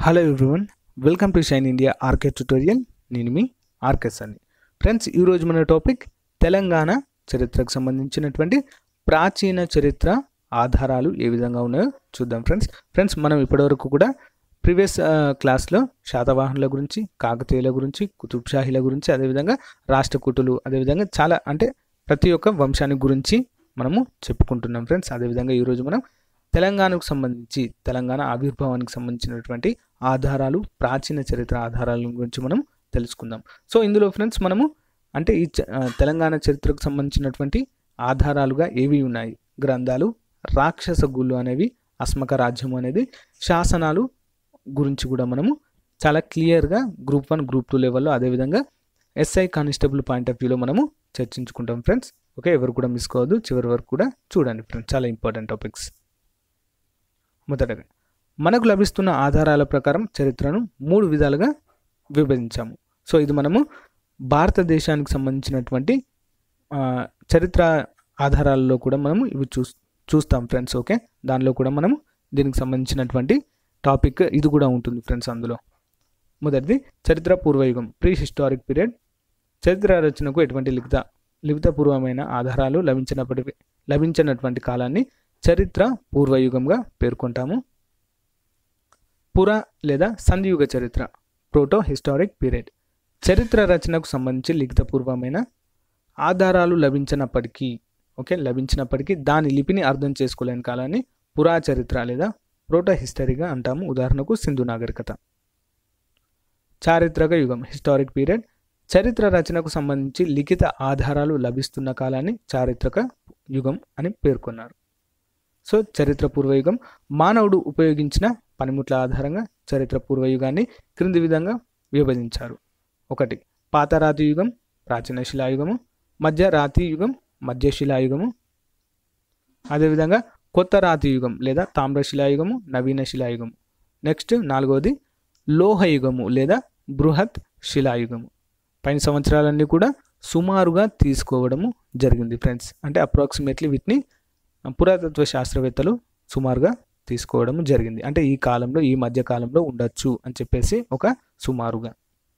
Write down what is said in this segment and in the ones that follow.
hello everyone welcome to shine India RK tutorial నేను మీ ఆర్కెస్ అని ఫ్రెండ్స్ ఈరోజు మన టాపిక్ తెలంగాణ చరిత్రకు సంబంధించినటువంటి ప్రాచీన చరిత్ర ఆధారాలు ఏ విధంగా ఉన్నాయో చూద్దాం ఫ్రెండ్స్ ఫ్రెండ్స్ మనం ఇప్పటివరకు కూడా ప్రీవియస్ క్లాస్లో శాతవాహనుల గురించి కాకతీయుల గురించి కుతుబ్ షాహీల గురించి అదేవిధంగా రాష్ట్రకూటులు అదేవిధంగా చాలా అంటే ప్రతి ఒక్క వంశానికి గురించి మనము చెప్పుకుంటున్నాం ఫ్రెండ్స్ అదేవిధంగా ఈరోజు మనం తెలంగాణకు సంబంధించి తెలంగాణ ఆవిర్భావానికి సంబంధించినటువంటి ఆధారాలు ప్రాచీన చరిత్ర ఆధారాల గురించి మనం తెలుసుకుందాం సో ఇందులో ఫ్రెండ్స్ మనము అంటే ఈ చ- ఆ, తెలంగాణ చరిత్రకు సంబంధించినటువంటి ఆధారాలుగా ఏవి ఉన్నాయి గ్రంథాలు రాక్షస గుళ్ళు అనేవి అస్మక రాజ్యం అనేది శాసనాలు గురించి కూడా మనము చాలా క్లియర్గా గ్రూప్ వన్ గ్రూప్ టూ లెవెల్లో అదేవిధంగా ఎస్ఐ కానిస్టేబుల్ పాయింట్ ఆఫ్ వ్యూలో మనము చర్చించుకుంటాం ఫ్రెండ్స్ ఓకే ఎవరు కూడా మిస్ కావద్దు చివరి వరకు కూడా చూడండి ఫ్రెండ్స్ చాలా ఇంపార్టెంట్ టాపిక్స్ మొదటగా మనకు లభిస్తున్న ఆధారాల ప్రకారం చరిత్రను మూడు విధాలుగా విభజించాము సో ఇది మనము భారతదేశానికి సంబంధించినటువంటి ఆ, చరిత్ర ఆధారాలలో కూడా మనము ఇవి చూ చూస్తాం ఫ్రెండ్స్ ఓకే దానిలో కూడా మనము దీనికి సంబంధించినటువంటి టాపిక్ ఇది కూడా ఉంటుంది ఫ్రెండ్స్ అందులో మొదటిది చరిత్ర పూర్వయుగం ప్రీ హిస్టారిక్ పీరియడ్ చరిత్ర రచనకు ఎటువంటి లిఖిత లిఖితపూర్వమైన ఆధారాలు లభించినప్పటి లభించినటువంటి కాలాన్ని చరిత్ర పూర్వయుగంగా పేర్కొంటాము పుర లేదా సంధియుగ చరిత్ర ప్రోటో హిస్టారిక్ పీరియడ్ చరిత్ర రచనకు సంబంధించి లిఖితపూర్వమైన ఆధారాలు లభించినప్పటికీ ఓకే లభించినప్పటికీ దాని లిపిని అర్థం చేసుకోలేని కాలాన్ని పురా చరిత్ర లేదా ప్రోటో హిస్టరీగా అంటాము ఉదాహరణకు సింధు నాగరికత చారిత్రక యుగం హిస్టారిక్ పీరియడ్ చరిత్ర రచనకు సంబంధించి లిఖిత ఆధారాలు లభిస్తున్న కాలాన్ని చారిత్రక యుగం అని పేర్కొన్నారు సో చరిత్ర పూర్వయుగం మానవుడు ఉపయోగించిన పనిముట్ల ఆధారంగా చరిత్ర పూర్వయుగాన్ని క్రింది విధంగా విభజించారు ఒకటి పాత రాతి యుగం ప్రాచీన శిలాయుగము మధ్య రాతి యుగం మధ్య శిలాయుగము అదేవిధంగా కొత్త రాతి యుగం లేదా తామ్ర శిలాయుగము నవీన శిలాయుగము నెక్స్ట్ నాలుగవది లోహయుగము లేదా బృహత్ శిలాయుగము పైన సంవత్సరాలన్నీ కూడా సుమారుగా తీసుకోవడము జరిగింది ఫ్రెండ్స్ అంటే అప్రాక్సిమేట్లీ వీటిని పురాతత్వ శాస్త్రవేత్తలు సుమారుగా తీసుకోవడం జరిగింది అంటే ఈ కాలంలో ఈ మధ్య కాలంలో ఉండొచ్చు అని చెప్పేసి ఒక సుమారుగా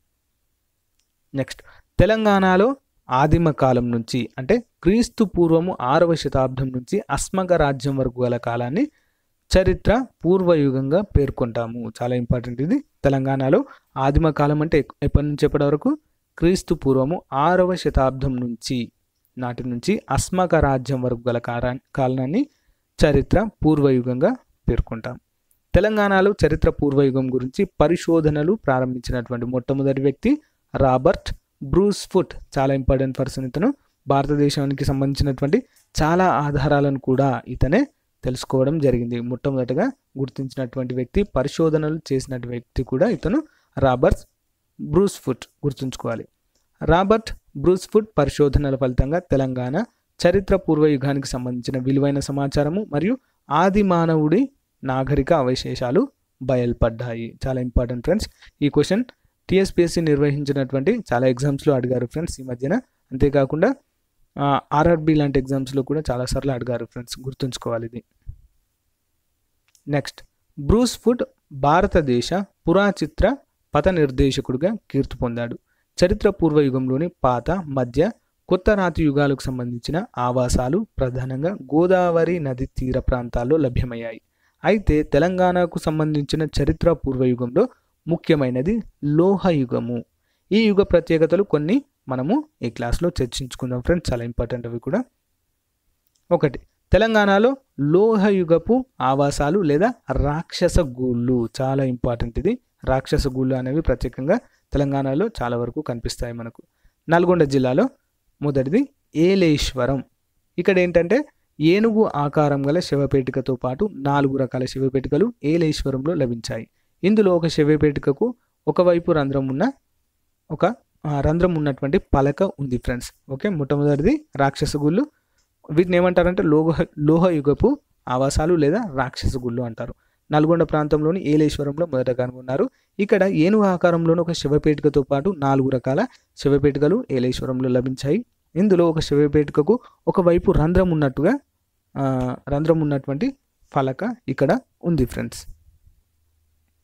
నెక్స్ట్ తెలంగాణలో ఆదిమ కాలం నుంచి అంటే క్రీస్తు పూర్వము ఆరవ శతాబ్దం నుంచి అస్మక రాజ్యం వరకు గల కాలాన్ని చరిత్ర పూర్వయుగంగా పేర్కొంటాము చాలా ఇంపార్టెంట్ ఇది తెలంగాణలో ఆదిమ కాలం అంటే ఎక్- ఎప్పటి నుంచి ఎప్పటి వరకు క్రీస్తు పూర్వము ఆరవ శతాబ్దం నుంచి నాటి నుంచి అస్మక రాజ్యం వరకు గల కారా కాలాన్ని చరిత్ర పూర్వయుగంగా పేర్కొంటాం తెలంగాణలో చరిత్ర పూర్వయుగం గురించి పరిశోధనలు ప్రారంభించినటువంటి మొట్టమొదటి వ్యక్తి రాబర్ట్ బ్రూస్ ఫుట్ చాలా ఇంపార్టెంట్ పర్సన్ ఇతను భారతదేశానికి సంబంధించినటువంటి చాలా ఆధారాలను కూడా ఇతనే తెలుసుకోవడం జరిగింది మొట్టమొదటగా గుర్తించినటువంటి వ్యక్తి పరిశోధనలు చేసిన వ్యక్తి కూడా ఇతను రాబర్ట్ బ్రూస్ ఫుట్ గుర్తుంచుకోవాలి రాబర్ట్ బ్రూస్ ఫుట్ పరిశోధనల ఫలితంగా తెలంగాణ చరిత్ర పూర్వయుగానికి సంబంధించిన విలువైన సమాచారము మరియు ఆది మానవుడి నాగరిక అవశేషాలు బయల్పడ్డాయి చాలా ఇంపార్టెంట్ ఫ్రెండ్స్ ఈ క్వశ్చన్ టీఎస్పిఎస్సి నిర్వహించినటువంటి చాలా ఎగ్జామ్స్లో అడిగారు ఫ్రెండ్స్ ఈ మధ్యన అంతేకాకుండా ఆర్ఆర్బి లాంటి ఎగ్జామ్స్లో కూడా చాలాసార్లు అడిగారు ఫ్రెండ్స్ గుర్తుంచుకోవాలి ఇది నెక్స్ట్ బ్రూస్ ఫుడ్ భారతదేశ పురాచిత్ర పథ నిర్దేశకుడిగా కీర్తి పొందాడు చరిత్ర పూర్వయుగంలోని పాత మధ్య కొత్త రాతి యుగాలకు సంబంధించిన ఆవాసాలు ప్రధానంగా గోదావరి నది తీర ప్రాంతాల్లో లభ్యమయ్యాయి అయితే తెలంగాణకు సంబంధించిన చరిత్ర పూర్వయుగంలో ముఖ్యమైనది లోహయుగము ఈ యుగ ప్రత్యేకతలు కొన్ని మనము ఈ క్లాస్లో చర్చించుకుందాం ఫ్రెండ్స్ చాలా ఇంపార్టెంట్ అవి కూడా ఒకటి తెలంగాణలో లోహయుగపు ఆవాసాలు లేదా రాక్షస గూళ్ళు చాలా ఇంపార్టెంట్ ఇది రాక్షస గూళ్ళు అనేవి ప్రత్యేకంగా తెలంగాణలో చాలా వరకు కనిపిస్తాయి మనకు నల్గొండ జిల్లాలో మొదటిది ఏలేశ్వరం ఇక్కడ ఏంటంటే ఏనుగు ఆకారం గల శివపేటికతో పాటు నాలుగు రకాల శివపేటికలు ఏలేశ్వరంలో లభించాయి ఇందులో ఒక శివపేటికకు ఒకవైపు రంధ్రం ఉన్న ఒక ఆ, రంధ్రం ఉన్నటువంటి పలక ఉంది ఫ్రెండ్స్ ఓకే మొట్టమొదటిది రాక్షస గుళ్ళు వీటిని ఏమంటారంటే లోహ లోహయుగపు ఆవాసాలు లేదా రాక్షస గుళ్ళు అంటారు నల్గొండ ప్రాంతంలోని ఏలేశ్వరంలో మొదట కనుగొన్నారు ఇక్కడ ఏనుగు ఆకారంలోని ఒక శివపేటికతో పాటు నాలుగు రకాల శివపేటికలు ఏలేశ్వరంలో లభించాయి ఇందులో ఒక శివపేటికకు ఒకవైపు రంధ్రం ఉన్నట్టుగా ఆ, రంధ్రం ఉన్నటువంటి ఫలక ఇక్కడ ఉంది ఫ్రెండ్స్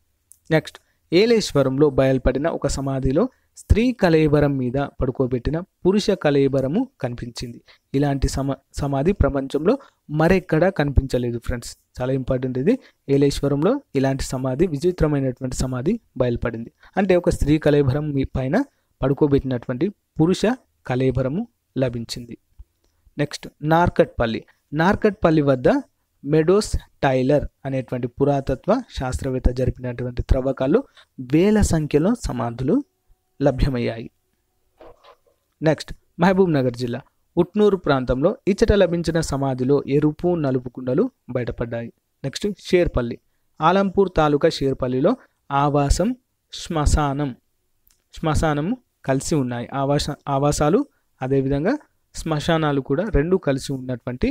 నెక్స్ట్ ఏలేశ్వరంలో బయలుపడిన ఒక సమాధిలో స్త్రీ కలేబరం మీద పడుకోబెట్టిన పురుష కలేబరము కనిపించింది ఇలాంటి సమా సమాధి ప్రపంచంలో మరెక్కడా కనిపించలేదు ఫ్రెండ్స్ చాలా ఇంపార్టెంట్ ఇది ఏలేశ్వరంలో ఇలాంటి సమాధి విచిత్రమైనటువంటి సమాధి బయలుపడింది అంటే ఒక స్త్రీ కలేబరం మీ పైన పడుకోబెట్టినటువంటి పురుష కలేబరము లభించింది నెక్స్ట్ నార్కట్పల్లి నార్కట్పల్లి వద్ద మెడోస్ టైలర్ అనేటువంటి పురాతత్వ శాస్త్రవేత్త జరిపినటువంటి త్రవ్వకాల్లో వేల సంఖ్యలో సమాధులు లభ్యమయ్యాయి నెక్స్ట్ మహబూబ్ నగర్ జిల్లా ఉట్నూరు ప్రాంతంలో ఇచ్చట లభించిన సమాధిలో ఎరుపు నలుపు కుండలు బయటపడ్డాయి నెక్స్ట్ షేర్పల్లి ఆలంపూర్ తాలూకా షేర్పల్లిలో ఆవాసం శ్మశానం శ్మశానము కలిసి ఉన్నాయి ఆవాస ఆవాసాలు అదేవిధంగా శ్మశానాలు కూడా రెండు కలిసి ఉన్నటువంటి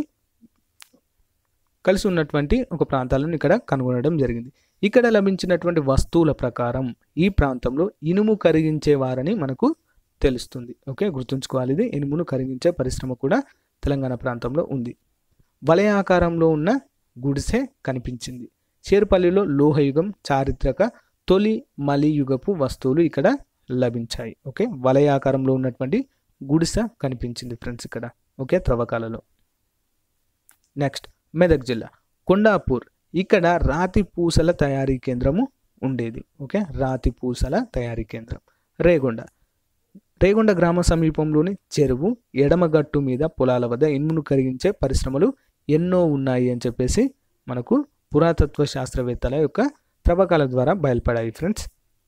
కలిసి ఉన్నటువంటి ఒక ప్రాంతాలను ఇక్కడ కనుగొనడం జరిగింది ఇక్కడ లభించినటువంటి వస్తువుల ప్రకారం ఈ ప్రాంతంలో ఇనుము కరిగించేవారని మనకు తెలుస్తుంది ఓకే గుర్తుంచుకోవాలి ఇది ఇనుమును కరిగించే పరిశ్రమ కూడా తెలంగాణ ప్రాంతంలో ఉంది వలయాకారంలో ఉన్న గుడిసె కనిపించింది చేరుపల్లిలో లోహయుగం చారిత్రక తొలి మలియుగపు వస్తువులు ఇక్కడ లభించాయి ఓకే వలయాకారంలో ఉన్నటువంటి గుడిసె కనిపించింది ఫ్రెండ్స్ ఇక్కడ ఓకే త్రవ్వకాలలో నెక్స్ట్ మెదక్ జిల్లా కొండాపూర్ ఇక్కడ రాతి పూసల తయారీ కేంద్రము ఉండేది ఓకే రాతి పూసల తయారీ కేంద్రం రేగొండ రేగొండ గ్రామ సమీపంలోని చెరువు ఎడమగట్టు మీద పొలాల వద్ద ఇనుమును కరిగించే పరిశ్రమలు ఎన్నో ఉన్నాయి అని చెప్పేసి మనకు పురాతత్వ శాస్త్రవేత్తల యొక్క త్రవ్వకాల ద్వారా బయలుపడాయి ఫ్రెండ్స్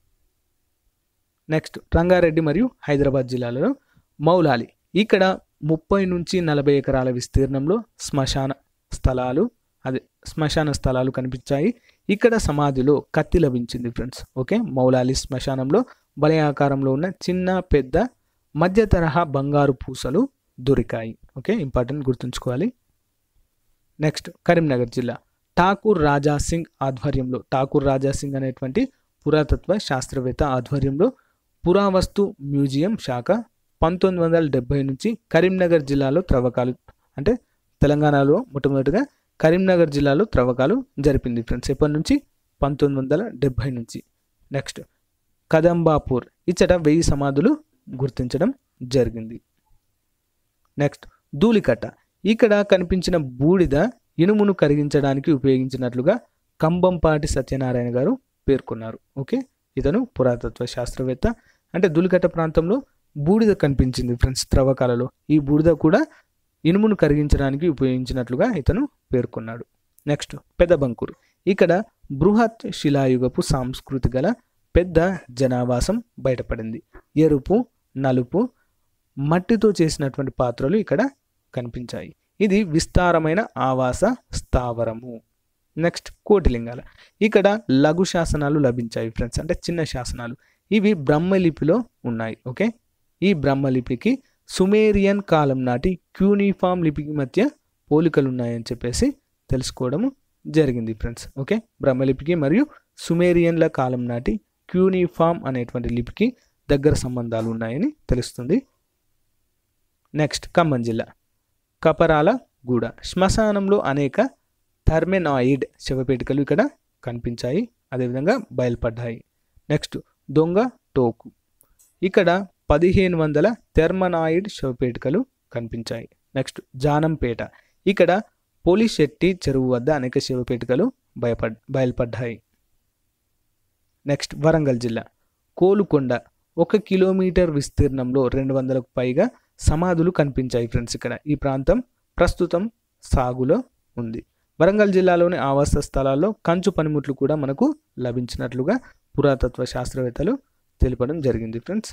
నెక్స్ట్ రంగారెడ్డి మరియు హైదరాబాద్ జిల్లాలలో మౌలాలి ఇక్కడ ముప్పై నుంచి నలభై ఎకరాల విస్తీర్ణంలో శ్మశాన స్థలాలు అదే శ్మశాన స్థలాలు కనిపించాయి ఇక్కడ సమాధిలో కత్తి లభించింది ఫ్రెండ్స్ ఓకే మౌలాలి శ్మశానంలో బలయ ఆకారంలో ఉన్న చిన్న పెద్ద మధ్య తరహా బంగారు పూసలు దొరికాయి ఓకే ఇంపార్టెంట్ గుర్తుంచుకోవాలి నెక్స్ట్ కరీంనగర్ జిల్లా ఠాకూర్ రాజా సింగ్ ఆధ్వర్యంలో ఠాకూర్ రాజా సింగ్ అనేటువంటి పురాతత్వ శాస్త్రవేత్త ఆధ్వర్యంలో పురావస్తు మ్యూజియం శాఖ పంతొమ్మిది వందల డెబ్బై నుంచి కరీంనగర్ జిల్లాలో త్రవ్వకాలు అంటే తెలంగాణలో మొట్టమొదటిగా కరీంనగర్ జిల్లాలో త్రవ్వకాలు జరిపింది ఫ్రెండ్స్ ఎప్పటి నుంచి పంతొమ్మిది వందల డెబ్బై నుంచి నెక్స్ట్ కదంబాపూర్ ఇచ్చట వెయ్యి సమాధులు గుర్తించడం జరిగింది నెక్స్ట్ ధూళికట్ట ఇక్కడ కనిపించిన బూడిద ఇనుమును కరిగించడానికి ఉపయోగించినట్లుగా కంబంపాటి సత్యనారాయణ గారు పేర్కొన్నారు ఓకే ఇతను పురాతత్వ శాస్త్రవేత్త అంటే ధూళికట్ట ప్రాంతంలో బూడిద కనిపించింది ఫ్రెండ్స్ త్రవ్వకాలలో ఈ బూడిద కూడా ఇనుమును కరిగించడానికి ఉపయోగించినట్లుగా ఇతను పేర్కొన్నాడు నెక్స్ట్ పెద్ద బంకూరు ఇక్కడ బృహత్ శిలాయుగపు సంస్కృతి గల పెద్ద జనావాసం బయటపడింది ఎరుపు నలుపు మట్టితో చేసినటువంటి పాత్రలు ఇక్కడ కనిపించాయి ఇది విస్తారమైన ఆవాస స్థావరము నెక్స్ట్ కోటిలింగాల ఇక్కడ లఘు శాసనాలు లభించాయి ఫ్రెండ్స్ అంటే చిన్న శాసనాలు ఇవి బ్రహ్మలిపిలో ఉన్నాయి ఓకే ఈ బ్రహ్మలిపికి సుమేరియన్ కాలం నాటి క్యూనిఫామ్ లిపికి మధ్య పోలికలు ఉన్నాయని చెప్పేసి తెలుసుకోవడము జరిగింది ఫ్రెండ్స్ ఓకే బ్రహ్మలిపికి మరియు సుమేరియన్ల కాలం నాటి క్యూనిఫామ్ అనేటువంటి లిపికి దగ్గర సంబంధాలు ఉన్నాయని తెలుస్తుంది నెక్స్ట్ ఖమ్మం జిల్లా కపరాల గూడ శ్మశానంలో అనేక థర్మెనాయిడ్ శవపేటికలు ఇక్కడ కనిపించాయి అదేవిధంగా బయలుపడ్డాయి నెక్స్ట్ దొంగ టోకు ఇక్కడ పదిహేను వందల థెర్మనాయిడ్ శవపేటికలు కనిపించాయి నెక్స్ట్ జానంపేట ఇక్కడ పోలిశెట్టి చెరువు వద్ద అనేక శవపేటికలు భయపడ్ బయలుపడ్డాయి నెక్స్ట్ వరంగల్ జిల్లా కోలుకొండ ఒక కిలోమీటర్ విస్తీర్ణంలో రెండు వందలకు పైగా సమాధులు కనిపించాయి ఫ్రెండ్స్ ఇక్కడ ఈ ప్రాంతం ప్రస్తుతం సాగులో ఉంది వరంగల్ జిల్లాలోని ఆవాస స్థలాల్లో కంచు పనిముట్లు కూడా మనకు లభించినట్లుగా పురాతత్వ శాస్త్రవేత్తలు తెలపడం జరిగింది ఫ్రెండ్స్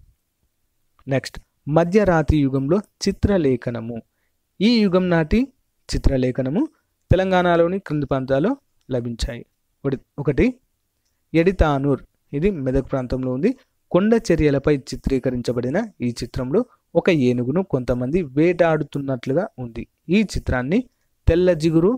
నెక్స్ట్ మధ్యరాతి యుగంలో చిత్రలేఖనము ఈ యుగం నాటి చిత్రలేఖనము తెలంగాణలోని క్రింది ప్రాంతాల్లో లభించాయి ఒకటి ఒకటి ఎడితానూర్ ఇది మెదక్ ప్రాంతంలో ఉంది కొండ చర్యలపై చిత్రీకరించబడిన ఈ చిత్రంలో ఒక ఏనుగును కొంతమంది వేటాడుతున్నట్లుగా ఉంది ఈ చిత్రాన్ని తెల్ల జిగురు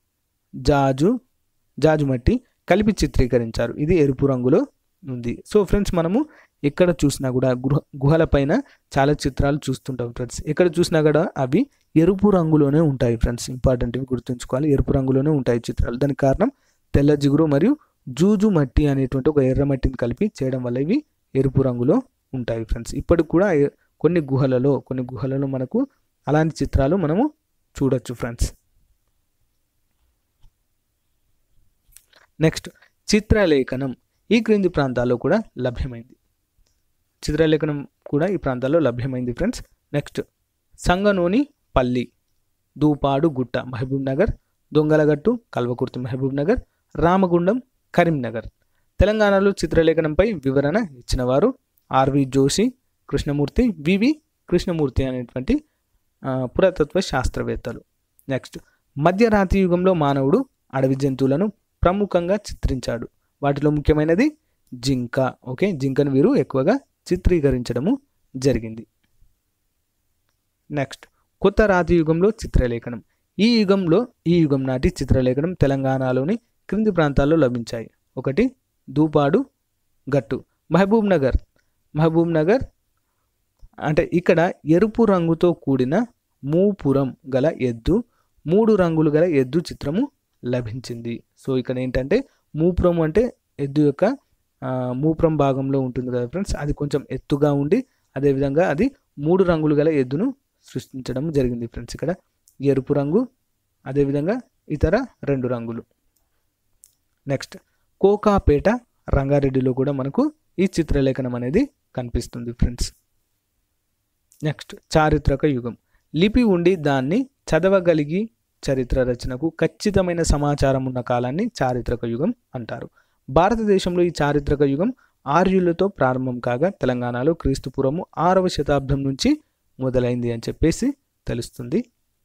జాజు జాజు మట్టి కలిపి చిత్రీకరించారు ఇది ఎరుపు రంగులో ఉంది సో ఫ్రెండ్స్ మనము ఎక్కడ చూసినా కూడా గృహ గుహలపైన చాలా చిత్రాలు చూస్తుంటాం ఫ్రెండ్స్ ఎక్కడ చూసినా కూడా అవి ఎరుపు రంగులోనే ఉంటాయి ఫ్రెండ్స్ ఇంపార్టెంట్ ఇవి గుర్తుంచుకోవాలి ఎరుపు రంగులోనే ఉంటాయి చిత్రాలు దానికి కారణం తెల్ల జిగురు మరియు జూజు మట్టి అనేటువంటి ఒక ఎర్ర మట్టిని కలిపి చేయడం వల్ల ఇవి ఎరుపు రంగులో ఉంటాయి ఫ్రెండ్స్ ఇప్పటికి కూడా ఏ- కొన్ని గుహలలో కొన్ని గుహలలో మనకు అలాంటి చిత్రాలు మనము చూడొచ్చు ఫ్రెండ్స్ నెక్స్ట్ చిత్రలేఖనం ఈ క్రింది ప్రాంతాల్లో కూడా లభ్యమైంది చిత్రలేఖనం కూడా ఈ ప్రాంతాల్లో లభ్యమైంది ఫ్రెండ్స్ నెక్స్ట్ సంగనూని పల్లి దూపాడు గుట్ట మహబూబ్ నగర్ దొంగలగట్టు కల్వకుర్తి మహబూబ్ నగర్ రామగుండం కరీంనగర్ తెలంగాణలో చిత్రలేఖనంపై వివరణ ఇచ్చిన వారు ఆర్వి జోషి కృష్ణమూర్తి వివి కృష్ణమూర్తి అనేటువంటి ఆ, పురాతత్వ శాస్త్రవేత్తలు నెక్స్ట్ మధ్యరాతి యుగంలో మానవుడు అడవి జంతువులను ప్రముఖంగా చిత్రించాడు వాటిలో ముఖ్యమైనది జింక ఓకే జింకను వీరు ఎక్కువగా చిత్రీకరించడము జరిగింది నెక్స్ట్ కొత్త రాతి యుగంలో చిత్రలేఖనం ఈ యుగంలో ఈ యుగం నాటి చిత్రలేఖనం తెలంగాణలోని క్రింది ప్రాంతాల్లో లభించాయి ఒకటి దూపాడు గట్టు మహబూబ్ నగర్ మహబూబ్ నగర్ అంటే ఇక్కడ ఎరుపు రంగుతో కూడిన మూపురం గల ఎద్దు మూడు రంగులు గల ఎద్దు చిత్రము లభించింది సో ఇక్కడ ఏంటంటే మూపురం అంటే ఎద్దు యొక్క ఆ, మూపురం భాగంలో ఉంటుంది కదా ఫ్రెండ్స్ అది కొంచెం ఎత్తుగా ఉండి అదేవిధంగా అది మూడు రంగులు గల ఎద్దును సృష్టించడం జరిగింది ఫ్రెండ్స్ ఇక్కడ ఎరుపు రంగు అదేవిధంగా ఇతర రెండు రంగులు నెక్స్ట్ కోకాపేట రంగారెడ్డిలో కూడా మనకు ఈ చిత్రలేఖనం అనేది కనిపిస్తుంది ఫ్రెండ్స్ నెక్స్ట్ చారిత్రక యుగం లిపి ఉండి దాన్ని చదవగలిగి చరిత్ర రచనకు ఖచ్చితమైన సమాచారం ఉన్న కాలాన్ని చారిత్రక యుగం అంటారు భారతదేశంలో ఈ చారిత్రక యుగం ఆర్యులతో ప్రారంభం కాగా తెలంగాణలో క్రీస్తుపూర్వము ఆరవ శతాబ్దం నుంచి మొదలైంది అని చెప్పేసి తెలుస్తుంది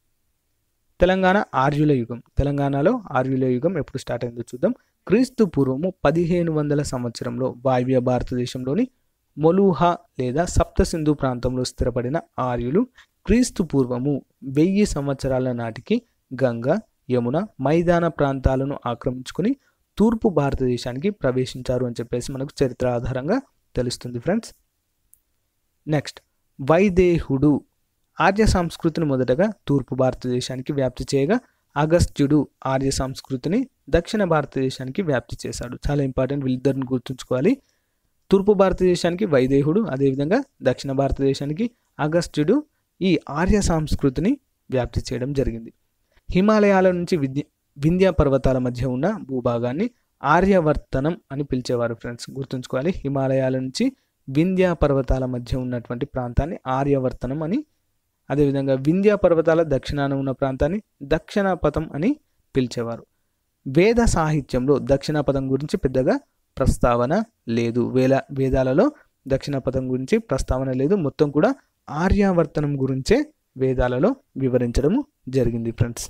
తెలంగాణ ఆర్యుల యుగం తెలంగాణలో ఆర్యుల యుగం ఎప్పుడు స్టార్ట్ అయిందో చూద్దాం క్రీస్తు పూర్వము పదిహేను వందల సంవత్సరంలో వాయువ్య భారతదేశంలోని మొలూహా లేదా సప్త సింధు ప్రాంతంలో స్థిరపడిన ఆర్యులు క్రీస్తు పూర్వము వెయ్యి సంవత్సరాల నాటికి గంగ యమున మైదాన ప్రాంతాలను ఆక్రమించుకుని తూర్పు భారతదేశానికి ప్రవేశించారు అని చెప్పేసి మనకు చరిత్ర ఆధారంగా తెలుస్తుంది ఫ్రెండ్స్ నెక్స్ట్ వైదేహుడు ఆర్య సంస్కృతిని మొదటగా తూర్పు భారతదేశానికి వ్యాప్తి చేయగా అగస్త్యుడు ఆర్య సంస్కృతిని దక్షిణ భారతదేశానికి వ్యాప్తి చేశాడు చాలా ఇంపార్టెంట్ వీళ్ళిద్దరిని గుర్తుంచుకోవాలి తూర్పు భారతదేశానికి వైదేహుడు అదేవిధంగా దక్షిణ భారతదేశానికి అగస్త్యుడు ఈ ఆర్య సంస్కృతిని వ్యాప్తి చేయడం జరిగింది హిమాలయాల నుంచి విద్య వింధ్య పర్వతాల మధ్య ఉన్న భూభాగాన్ని ఆర్యవర్తనం అని పిలిచేవారు ఫ్రెండ్స్ గుర్తుంచుకోవాలి హిమాలయాల నుంచి వింధ్య పర్వతాల మధ్య ఉన్నటువంటి ప్రాంతాన్ని ఆర్యవర్తనం అని అదేవిధంగా వింధ్య పర్వతాల దక్షిణాన ఉన్న ప్రాంతాన్ని దక్షిణపథం అని పిలిచేవారు వేద సాహిత్యంలో దక్షిణపథం గురించి పెద్దగా ప్రస్తావన లేదు వేల వేదాలలో దక్షిణపథం గురించి ప్రస్తావన లేదు మొత్తం కూడా ఆర్యావర్తనం గురించే వేదాలలో వివరించడము జరిగింది ఫ్రెండ్స్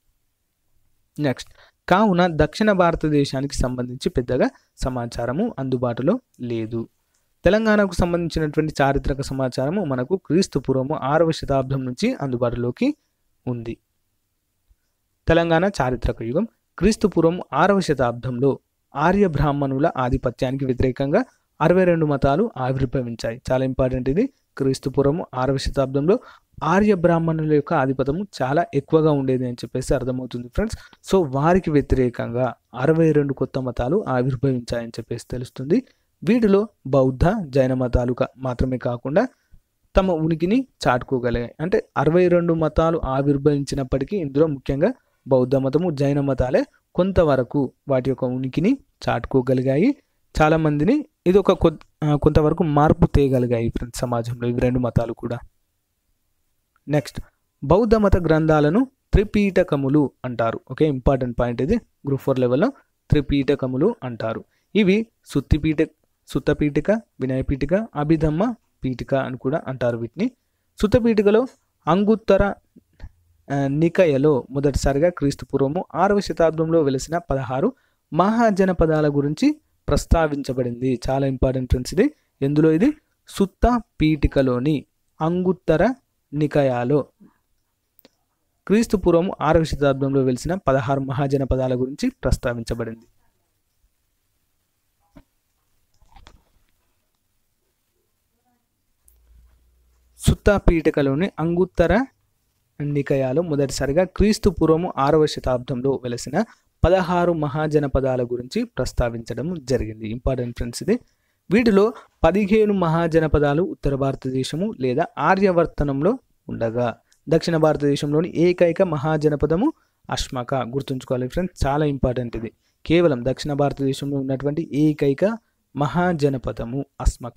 నెక్స్ట్ కావున దక్షిణ భారతదేశానికి సంబంధించి పెద్దగా సమాచారము అందుబాటులో లేదు తెలంగాణకు సంబంధించినటువంటి చారిత్రక సమాచారము మనకు క్రీస్తు పూర్వము ఆరవ శతాబ్దం నుంచి అందుబాటులోకి ఉంది తెలంగాణ చారిత్రక యుగం క్రీస్తు పూర్వం ఆరవ శతాబ్దంలో ఆర్య బ్రాహ్మణుల ఆధిపత్యానికి వ్యతిరేకంగా అరవై రెండు మతాలు ఆవిర్భవించాయి చాలా ఇంపార్టెంట్ ఇది క్రీస్తు పూర్వము ఆరవ శతాబ్దంలో ఆర్య బ్రాహ్మణుల యొక్క ఆధిపత్యము చాలా ఎక్కువగా ఉండేది అని చెప్పేసి అర్థమవుతుంది ఫ్రెండ్స్ సో వారికి వ్యతిరేకంగా అరవై రెండు కొత్త మతాలు ఆవిర్భవించాయని చెప్పేసి తెలుస్తుంది వీటిలో బౌద్ధ జైన మతాలు కా- మాత్రమే కాకుండా తమ ఉనికిని చాటుకోగలిగాయి అంటే అరవై రెండు మతాలు ఆవిర్భవించినప్పటికీ ఇందులో ముఖ్యంగా బౌద్ధ మతము జైన మతాలే కొంతవరకు వాటి యొక్క ఉనికిని చాటుకోగలిగాయి చాలా మందిని ఇది ఒక కొ- ఆ, కొంతవరకు మార్పు తేయగలిగాయి ఫ్రెండ్స్ సమాజంలో ఇవి రెండు మతాలు కూడా నెక్స్ట్ బౌద్ధ మత గ్రంథాలను త్రిపీఠకములు అంటారు ఓకే ఇంపార్టెంట్ పాయింట్ ఇది గ్రూప్ ఫోర్ లెవెల్లో త్రిపీఠకములు అంటారు ఇవి సుత్తిపీఠ సుత్తపీఠిక వినయపీఠిక అభిధమ్మ పీఠిక అని కూడా అంటారు వీటిని సుత్తపీఠికలో అంగుత్తర ఆ, నికయలో మొదటిసారిగా క్రీస్తు పూర్వము ఆరవ శతాబ్దంలో వెలిసిన పదహారు మహాజనపదాల గురించి ప్రస్తావించబడింది చాలా ఇంపార్టెంట్ ఫ్రెండ్స్ ఇది ఎందులో ఇది సుత్త పీఠికలోని అంగుత్తర నికయాలో క్రీస్తు పూర్వము ఆరవ శతాబ్దంలో వెలిసిన పదహారు మహాజనపదాల గురించి ప్రస్తావించబడింది సుత్త పీఠికలోని అంగుత్తర నికయాలు మొదటిసారిగా క్రీస్తు పూర్వము ఆరవ శతాబ్దంలో వెలసిన పదహారు మహాజనపదాల గురించి ప్రస్తావించడం జరిగింది ఇంపార్టెంట్ ఫ్రెండ్స్ ఇది వీటిలో పదిహేను మహాజనపదాలు ఉత్తర భారతదేశము లేదా ఆర్యవర్తనంలో ఉండగా దక్షిణ భారతదేశంలోని ఏకైక మహాజనపదము అష్మక గుర్తుంచుకోవాలి ఫ్రెండ్స్ చాలా ఇంపార్టెంట్ ఇది కేవలం దక్షిణ భారతదేశంలో ఉన్నటువంటి ఏకైక మహాజనపదము అస్మక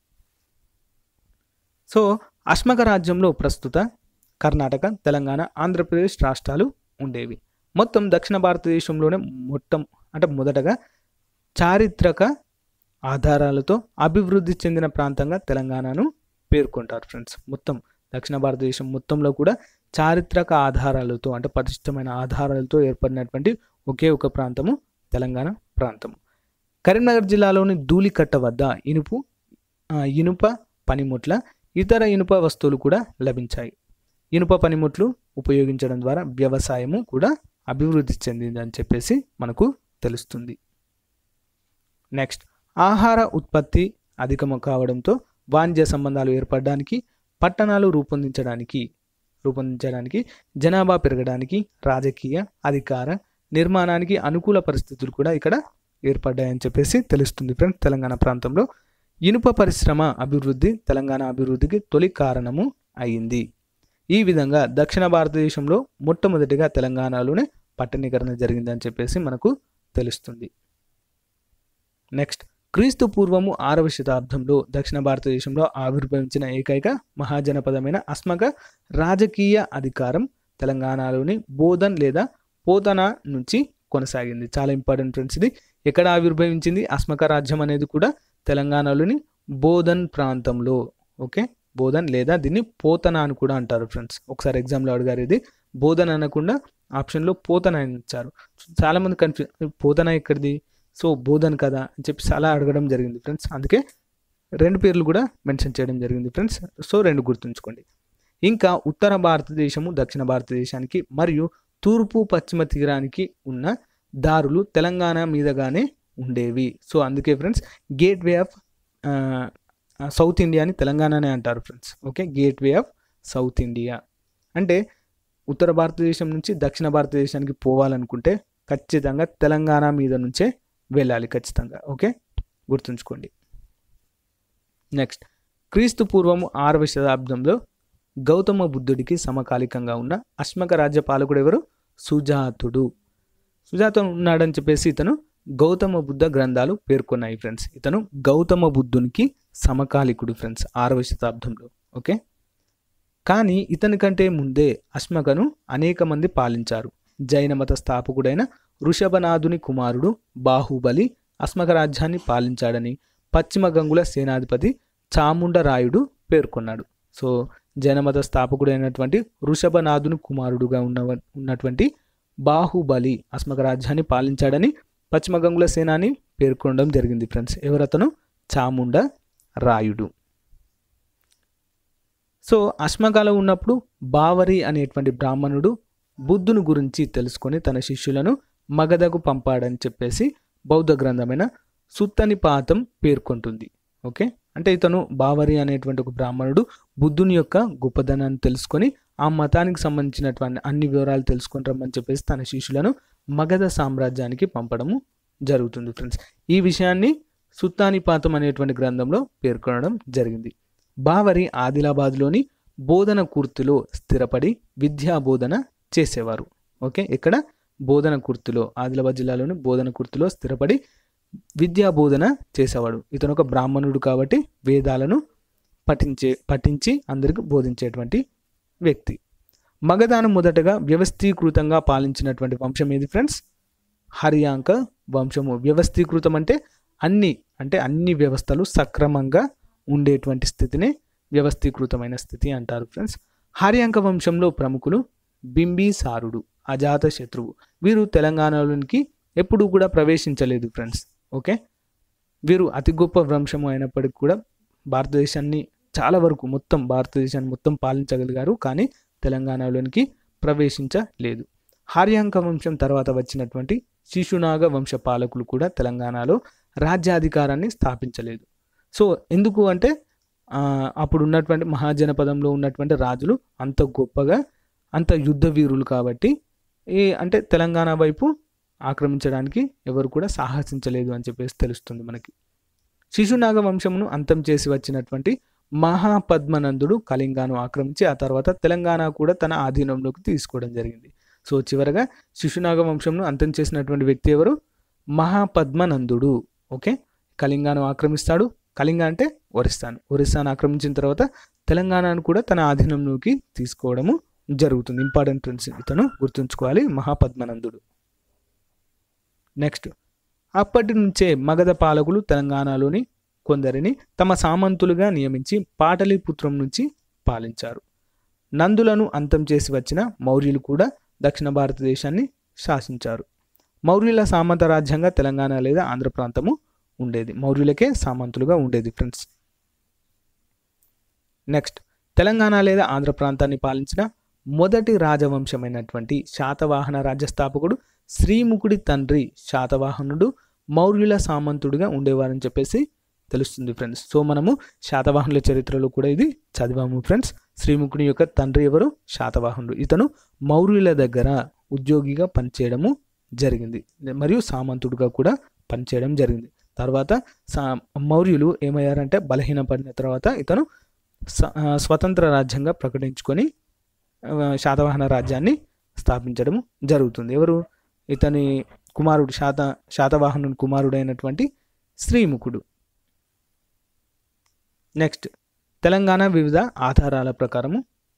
సో అస్మక రాజ్యంలో ప్రస్తుత కర్ణాటక తెలంగాణ ఆంధ్రప్రదేశ్ రాష్ట్రాలు ఉండేవి మొత్తం దక్షిణ భారతదేశంలోనే మొత్తం అంటే మొదటగా చారిత్రక ఆధారాలతో అభివృద్ధి చెందిన ప్రాంతంగా తెలంగాణను పేర్కొంటారు ఫ్రెండ్స్ మొత్తం దక్షిణ భారతదేశం మొత్తంలో కూడా చారిత్రక ఆధారాలతో అంటే పటిష్టమైన ఆధారాలతో ఏర్పడినటువంటి ఒకే ఒక ప్రాంతము తెలంగాణ ప్రాంతం కరీంనగర్ జిల్లాలోని ధూళికట్ట వద్ద ఇనుపు ఆ, ఇనుప పనిముట్ల ఇతర ఇనుప వస్తువులు కూడా లభించాయి ఇనుప పనిముట్లు ఉపయోగించడం ద్వారా వ్యవసాయము కూడా అభివృద్ధి చెందిందని చెప్పేసి మనకు తెలుస్తుంది నెక్స్ట్ ఆహార ఉత్పత్తి అధికము కావడంతో వాణిజ్య సంబంధాలు ఏర్పడడానికి పట్టణాలు రూపొందించడానికి రూపొందించడానికి జనాభా పెరగడానికి రాజకీయ అధికార నిర్మాణానికి అనుకూల పరిస్థితులు కూడా ఇక్కడ ఏర్పడ్డాయని చెప్పేసి తెలుస్తుంది ఫ్రెండ్స్ తెలంగాణ ప్రాంతంలో ఇనుప పరిశ్రమ అభివృద్ధి తెలంగాణ అభివృద్ధికి తొలి కారణము అయింది ఈ విధంగా దక్షిణ భారతదేశంలో మొట్టమొదటిగా తెలంగాణలోనే పట్టణీకరణ జరిగిందని చెప్పేసి మనకు తెలుస్తుంది నెక్స్ట్ క్రీస్తు పూర్వము ఆరవ శతాబ్దంలో దక్షిణ భారతదేశంలో ఆవిర్భవించిన ఏకైక మహాజనపదమైన అస్మక రాజకీయ అధికారం తెలంగాణలోని బోధన్ లేదా పోతన నుంచి కొనసాగింది చాలా ఇంపార్టెంట్ ఫ్రెండ్స్ ఇది ఎక్కడ ఆవిర్భవించింది అస్మక రాజ్యం అనేది కూడా తెలంగాణలోని బోధన్ ప్రాంతంలో ఓకే బోధన్ లేదా దీన్ని పోతన అని కూడా అంటారు ఫ్రెండ్స్ ఒకసారి ఎగ్జామ్లో అడిగారు ఇది బోధన అనకుండా ఆప్షన్లో పోతన అని ఇచ్చారు చాలామంది కన్ఫ్యూ పోతన ఎక్కడిది సో బోధన్ కదా అని చెప్పి చాలా అడగడం జరిగింది ఫ్రెండ్స్ అందుకే రెండు పేర్లు కూడా మెన్షన్ చేయడం జరిగింది ఫ్రెండ్స్ సో రెండు గుర్తుంచుకోండి ఇంకా ఉత్తర భారతదేశము దక్షిణ భారతదేశానికి మరియు తూర్పు పశ్చిమ తీరానికి ఉన్న దారులు తెలంగాణ మీదగానే ఉండేవి సో అందుకే friends gateway of south India అని తెలంగాణనే అంటారు friends okay gateway of south India అంటే ఉత్తర భారతదేశం నుంచి దక్షిణ భారతదేశానికి పోవాలనుకుంటే ఖచ్చితంగా తెలంగాణ మీద నుంచే వెళ్ళాలి ఖచ్చితంగా ఓకే గుర్తుంచుకోండి నెక్స్ట్ క్రీస్తు పూర్వము ఆరవ శతాబ్దంలో గౌతమ బుద్ధుడికి సమకాలికంగా ఉన్న అశ్మక రాజ్య పాలకుడు ఎవరు సుజాతుడు సుజాతుడు ఉన్నాడని చెప్పేసి ఇతను గౌతమ బుద్ధ గ్రంథాలు పేర్కొన్నాయి ఫ్రెండ్స్ ఇతను గౌతమ బుద్ధునికి సమకాలికుడు ఫ్రెండ్స్ ఆరవ శతాబ్దంలో ఓకే కానీ ఇతని కంటే ముందే అశ్మకను అనేక మంది పాలించారు జైన మత స్థాపకుడైన వృషభనాథుని కుమారుడు బాహుబలి అస్మక రాజ్యాన్ని పాలించాడని పశ్చిమ గంగుల సేనాధిపతి చాముండరాయుడు పేర్కొన్నాడు సో జైనమత స్థాపకుడైనటువంటి వృషభనాథుని కుమారుడుగా ఉన్న ఉన్నటువంటి బాహుబలి అస్మక రాజ్యాన్ని పాలించాడని పశ్చిమ గంగుల సేనాని పేర్కొనడం జరిగింది ఫ్రెండ్స్ ఎవరతను చాముండ రాయుడు సో అశ్మకాలో ఉన్నప్పుడు బావరి అనేటువంటి బ్రాహ్మణుడు బుద్ధుని గురించి తెలుసుకొని తన శిష్యులను మగధకు పంపాడని చెప్పేసి బౌద్ధ గ్రంథమైన సుత్తనిపాతం పేర్కొంటుంది ఓకే అంటే ఇతను బావరి అనేటువంటి ఒక బ్రాహ్మణుడు బుద్ధుని యొక్క గొప్పదనాన్ని తెలుసుకొని ఆ మతానికి సంబంధించినటువంటి అన్ని వివరాలు తెలుసుకొని రమ్మని చెప్పేసి తన శిష్యులను మగధ సామ్రాజ్యానికి పంపడము జరుగుతుంది ఫ్రెండ్స్ ఈ విషయాన్ని సుత్తానిపాతం అనేటువంటి గ్రంథంలో పేర్కొనడం జరిగింది బావరి ఆదిలాబాద్లోని బోధన కుర్తిలో స్థిరపడి విద్యా బోధన చేసేవారు ఓకే ఇక్కడ బోధన కుర్తిలో ఆదిలాబాద్ జిల్లాలోని బోధన కుర్తిలో స్థిరపడి విద్యా బోధన చేసేవాడు ఇతను ఒక బ్రాహ్మణుడు కాబట్టి వేదాలను పఠించే పఠించి అందరికి బోధించేటువంటి వ్యక్తి మగధాను మొదటగా వ్యవస్థీకృతంగా పాలించినటువంటి వంశం ఏది ఫ్రెండ్స్ హరియాంక వంశము వ్యవస్థీకృతం అంటే అన్ని అంటే అన్ని వ్యవస్థలు సక్రమంగా ఉండేటువంటి స్థితిని వ్యవస్థీకృతమైన స్థితి అంటారు ఫ్రెండ్స్ హరియాంక వంశంలో ప్రముఖులు బింబిసారుడు అజాత శత్రువు వీరు తెలంగాణలోనికి ఎప్పుడూ కూడా ప్రవేశించలేదు ఫ్రెండ్స్ ఓకే వీరు అతి గొప్ప వంశము అయినప్పటికీ కూడా భారతదేశాన్ని చాలా వరకు మొత్తం భారతదేశాన్ని మొత్తం పాలించగలిగారు కానీ తెలంగాణలోనికి ప్రవేశించలేదు హార్యాంక వంశం తర్వాత వచ్చినటువంటి శిశునాగ వంశ పాలకులు కూడా తెలంగాణలో రాజ్యాధికారాన్ని స్థాపించలేదు సో ఎందుకు అంటే ఆ, అప్పుడు ఉన్నటువంటి మహాజనపదంలో ఉన్నటువంటి రాజులు అంత గొప్పగా అంత యుద్ధ వీరులు కాబట్టి ఈ అంటే తెలంగాణ వైపు ఆక్రమించడానికి ఎవరు కూడా సాహసించలేదు అని చెప్పేసి తెలుస్తుంది మనకి శిశునాగ వంశమును అంతం చేసి వచ్చినటువంటి మహాపద్మనందుడు కళింగాను ఆక్రమించి ఆ తర్వాత తెలంగాణ కూడా తన ఆధీనంలోకి తీసుకోవడం జరిగింది సో చివరగా శిశునాగ వంశంను అంతం చేసినటువంటి వ్యక్తి ఎవరు మహాపద్మనందుడు ఓకే కళింగాను ఆక్రమిస్తాడు కళింగ అంటే ఒరిస్సాను ఒరిస్సాను ఆక్రమించిన తర్వాత తెలంగాణను కూడా తన ఆధీనంలోకి తీసుకోవడము జరుగుతుంది ఇంపార్టెంట్ ఫ్రెండ్స్ ఇతను గుర్తుంచుకోవాలి మహాపద్మనందుడు నెక్స్ట్ అప్పటి నుంచే మగధ పాలకులు తెలంగాణలోని కొందరిని తమ సామంతులుగా నియమించి పాటలీపుత్రం నుంచి పాలించారు నందులను అంతం చేసి వచ్చిన మౌర్యులు కూడా దక్షిణ భారతదేశాన్ని శాసించారు మౌర్యుల సామంత రాజ్యంగా తెలంగాణ లేదా ఆంధ్ర ప్రాంతము ఉండేది మౌర్యులకే సామంతులుగా ఉండేది ఫ్రెండ్స్ నెక్స్ట్ తెలంగాణ లేదా ఆంధ్ర ప్రాంతాన్ని పాలించిన మొదటి రాజవంశమైనటువంటి శాతవాహన రాజ్యస్థాపకుడు శ్రీముకుడి తండ్రి శాతవాహనుడు మౌర్యుల సామంతుడిగా ఉండేవారని చెప్పేసి తెలుస్తుంది ఫ్రెండ్స్ సో మనము శాతవాహనుల చరిత్రలో కూడా ఇది చదివాము ఫ్రెండ్స్ శ్రీముకుడి యొక్క తండ్రి ఎవరు శాతవాహనుడు ఇతను మౌర్యుల దగ్గర ఉద్యోగిగా పనిచేయడము జరిగింది మరియు సామంతుడిగా కూడా పనిచేయడం జరిగింది తర్వాత సా మౌర్యులు ఏమయ్యారంటే బలహీనపడిన తర్వాత ఇతను స- ఆ, స్వతంత్ర రాజ్యంగా ప్రకటించుకొని ఆ, శాతవాహన రాజ్యాన్ని స్థాపించడం జరుగుతుంది ఎవరు ఇతని కుమారుడు శాత శాతవాహనుని కుమారుడైనటువంటి శ్రీముఖుడు నెక్స్ట్ తెలంగాణ వివిధ ఆధారాల ప్రకారము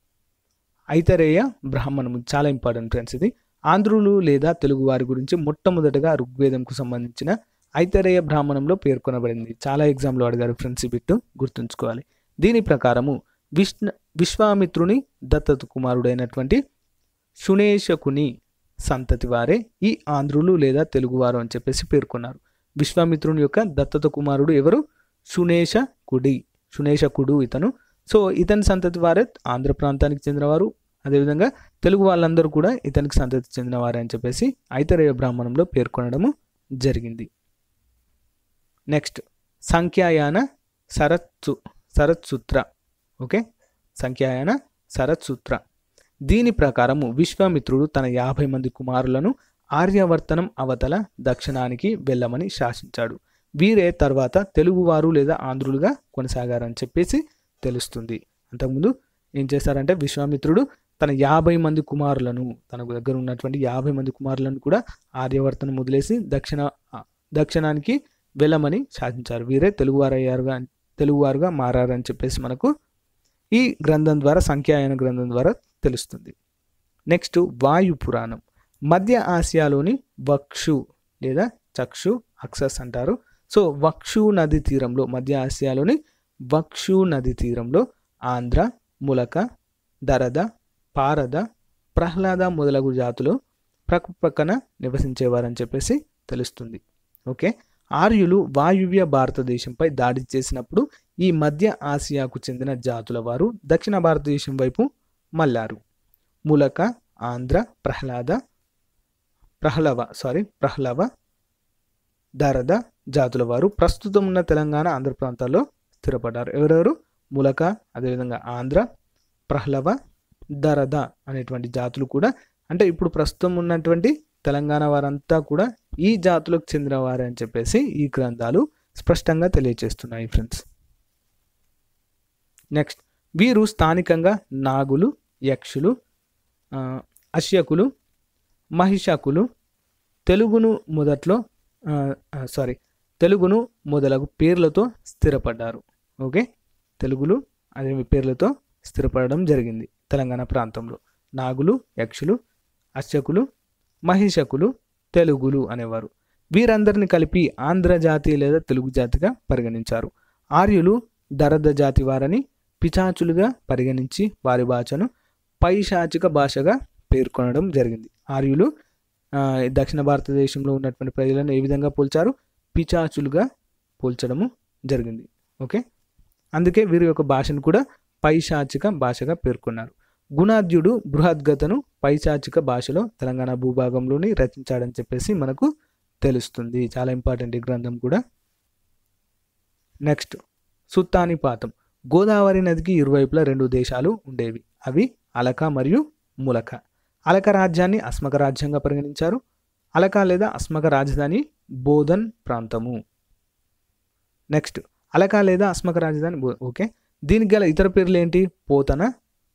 ఐతరేయ బ్రాహ్మణము చాలా ఇంపార్టెంట్ ఫ్రెండ్స్ ఇది ఆంధ్రులు లేదా తెలుగు వారి గురించి మొట్టమొదటగా ఋగ్వేదంకు సంబంధించిన ఐతరేయ బ్రాహ్మణంలో పేర్కొనబడింది చాలా ఎగ్జామ్లో అడిగారు ఫ్రెండ్స్ ఈ బిట్టు గుర్తుంచుకోవాలి దీని ప్రకారము విష్ణు విశ్వామిత్రుని దత్తత కుమారుడైనటువంటి శునేశకుని సంతతి వారే ఈ ఆంధ్రులు లేదా తెలుగువారు అని చెప్పేసి పేర్కొన్నారు విశ్వామిత్రుని యొక్క దత్తత కుమారుడు ఎవరు శునేశకుడి శునేశకుడు ఇతను సో ఇతని సంతతి వారే ఆంధ్ర ప్రాంతానికి చెందినవారు అదేవిధంగా తెలుగు వాళ్ళందరూ కూడా ఇతనికి సంతతి చెందినవారే అని చెప్పేసి ఐతరేయ బ్రాహ్మణంలో పేర్కొనడము జరిగింది నెక్స్ట్ సంఖ్యాయాన సరత్సు సరత్సూత్ర ఓకే సంఖ్యాయాన సరత్సూత్ర దీని ప్రకారము విశ్వామిత్రుడు తన యాభై మంది కుమారులను ఆర్యవర్తనం అవతల దక్షిణానికి వెళ్ళమని శాసించాడు వీరే తర్వాత తెలుగువారు లేదా ఆంధ్రులుగా కొనసాగారని చెప్పేసి తెలుస్తుంది అంతకుముందు ఏం చేశారంటే విశ్వామిత్రుడు తన యాభై మంది కుమారులను తన దగ్గర ఉన్నటువంటి యాభై మంది కుమారులను కూడా ఆర్యవర్తనం వదిలేసి దక్షిణ దక్షిణానికి వెళ్ళమని శాసించారు వీరే తెలుగువారు అయ్యారుగా తెలుగువారుగా మారారని చెప్పేసి మనకు ఈ గ్రంథం ద్వారా సంఖ్యాయన గ్రంథం ద్వారా తెలుస్తుంది నెక్స్ట్ వాయు పురాణం మధ్య ఆసియాలోని వక్షు లేదా చక్షు అక్సస్ అంటారు సో వక్షు నది తీరంలో మధ్య ఆసియాలోని వక్షు నది తీరంలో ఆంధ్ర ములక దరద పారద ప్రహ్లాద మొదలగు జాతులు ప్రక్కన నివసించేవారని చెప్పేసి తెలుస్తుంది ఓకే ఆర్యులు వాయువ్య భారతదేశంపై దాడి చేసినప్పుడు ఈ మధ్య ఆసియాకు చెందిన జాతుల వారు దక్షిణ భారతదేశం వైపు మళ్ళారు ములక ఆంధ్ర ప్రహ్లాద ప్రహ్లవ సారీ ప్రహ్లవ దరద జాతుల వారు ప్రస్తుతం ఉన్న తెలంగాణ ఆంధ్ర ప్రాంతాల్లో స్థిరపడ్డారు ఎవరెవరు ములక అదేవిధంగా ఆంధ్ర ప్రహ్లవ దరద అనేటువంటి జాతులు కూడా అంటే ఇప్పుడు ప్రస్తుతం ఉన్నటువంటి తెలంగాణ వారంతా కూడా ఈ జాతులకు చెందిన వారే అని చెప్పేసి ఈ గ్రంథాలు స్పష్టంగా తెలియజేస్తున్నాయి ఫ్రెండ్స్ నెక్స్ట్ వీరు స్థానికంగా నాగులు యక్షులు ఆ, అశ్యకులు మహిషకులు తెలుగును మొదట్లో సారీ తెలుగును మొదలగు పేర్లతో స్థిరపడ్డారు ఓకే తెలుగులు అదే పేర్లతో స్థిరపడడం జరిగింది తెలంగాణ ప్రాంతంలో నాగులు యక్షులు అశ్యకులు మహిషకులు తెలుగులు అనేవారు వీరందరిని కలిపి ఆంధ్ర జాతి లేదా తెలుగు జాతిగా పరిగణించారు ఆర్యులు దరద జాతి వారని పిచాచులుగా పరిగణించి వారి భాషను పైశాచిక భాషగా పేర్కొనడం జరిగింది ఆర్యులు ఆ, దక్షిణ భారతదేశంలో ఉన్నటువంటి ప్రజలను ఏ విధంగా పోల్చారు పిచాచులుగా పోల్చడము జరిగింది ఓకే అందుకే వీరి యొక్క భాషను కూడా పైశాచిక భాషగా పేర్కొన్నారు గుణాద్యుడు బృహద్గతను పైశాచిక భాషలో తెలంగాణ భూభాగంలోని రచించాడని చెప్పేసి మనకు తెలుస్తుంది చాలా ఇంపార్టెంట్ ఈ గ్రంథం కూడా నెక్స్ట్ సుత్తానిపాతం గోదావరి నదికి ఇరువైపులా రెండు దేశాలు ఉండేవి అవి అలక మరియు ములక అలక రాజ్యాన్ని అస్మక రాజ్యంగా పరిగణించారు అలకా లేదా అస్మక రాజధాని బోధన్ ప్రాంతము నెక్స్ట్ అలకా లేదా అస్మక రాజధాని బో ఓకే దీనికి గల ఇతర పేర్లు ఏంటి పోతన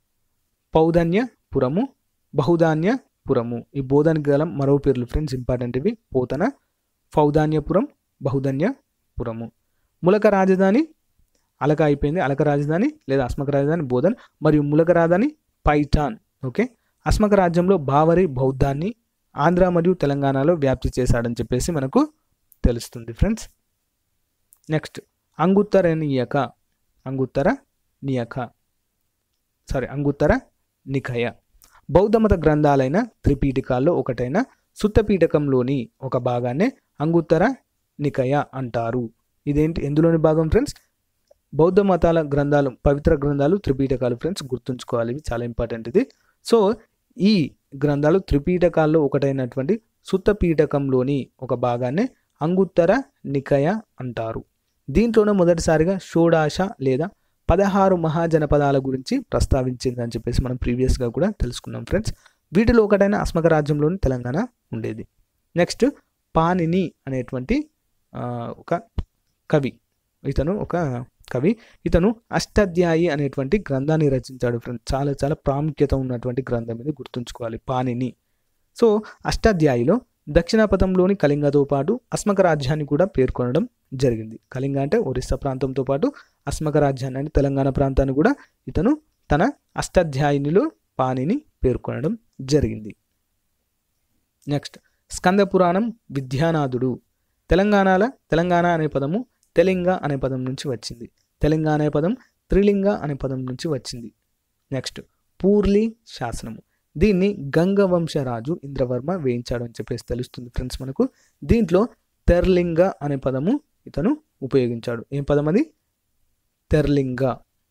పౌధన్యపురము బహుధాన్యపురము ఈ బోధనకి గల మరో పేర్లు ఫ్రెండ్స్ ఇంపార్టెంట్ ఇవి పోతన పౌధాన్యపురం బహుధన్యపురము ములక రాజధాని అలక అయిపోయింది అలక రాజధాని లేదా అస్మక రాజధాని బోధన్ మరియు ములక రాజధాని పైఠాన్ ఓకే అస్మక రాజ్యంలో బావరి బౌద్ధాన్ని ఆంధ్ర మరియు తెలంగాణలో వ్యాప్తి చేశాడని చెప్పేసి మనకు తెలుస్తుంది friends next Anguttara Nikaya Anguttara Nikaya sorry Anguttara Nikaya బౌద్ధమత గ్రంథాలైన త్రిపీఠికాల్లో ఒకటైన సుత్తపీఠకంలోని ఒక భాగాన్నే అంగుత్తర నికయ అంటారు ఇదేంటి ఎందులోని భాగం ఫ్రెండ్స్ బౌద్ధ మతాల గ్రంథాలు పవిత్ర గ్రంథాలు త్రిపీఠకాలు ఫ్రెండ్స్ గుర్తుంచుకోవాలి ఇవి చాలా ఇంపార్టెంట్ ఇది సో ఈ గ్రంథాలు త్రిపీఠకాల్లో ఒకటైనటువంటి సుత్తపీఠకంలోని ఒక భాగాన్ని అంగుత్తర నికయ అంటారు దీంట్లోనే మొదటిసారిగా షోడాశ లేదా పదహారు మహాజనపదాల గురించి ప్రస్తావించిందని చెప్పేసి మనం ప్రీవియస్గా కూడా తెలుసుకున్నాం ఫ్రెండ్స్ వీటిలో ఒకటైన అస్మక రాజ్యంలోని తెలంగాణ ఉండేది నెక్స్ట్ పానిని అనేటువంటి ఆ, ఒక కవి ఇతను ఒక కవి ఇతను అష్టాధ్యాయి అనేటువంటి గ్రంథాన్ని రచించాడు ఫ్రెండ్స్ చాలా చాలా ప్రాముఖ్యత ఉన్నటువంటి గ్రంథం ఇది గుర్తుంచుకోవాలి పానిని సో అష్టాధ్యాయిలో దక్షిణాపథంలోని కళింగతో పాటు అస్మక రాజ్యాన్ని కూడా పేర్కొనడం జరిగింది కళింగ అంటే ఒరిస్సా ప్రాంతంతో పాటు అస్మక రాజ్యాన్ని అంటే తెలంగాణ ప్రాంతాన్ని కూడా ఇతను తన అష్టాధ్యాయునిలో పానిని పేర్కొనడం జరిగింది నెక్స్ట్ స్కంద పురాణం విద్యానాథుడు తెలంగాణల తెలంగాణ అనే పదము తెలింగ అనే పదం నుంచి వచ్చింది తెలంగాణ అనే పదం త్రిలింగ అనే పదం నుంచి వచ్చింది నెక్స్ట్ పూర్లి శాసనము దీన్ని గంగవంశరాజు ఇంద్రవర్మ వేయించాడు అని చెప్పేసి తెలుస్తుంది ఫ్రెండ్స్ మనకు దీంట్లో తెర్లింగ అనే పదము ఇతను ఉపయోగించాడు ఏం పదం అది తెర్లింగ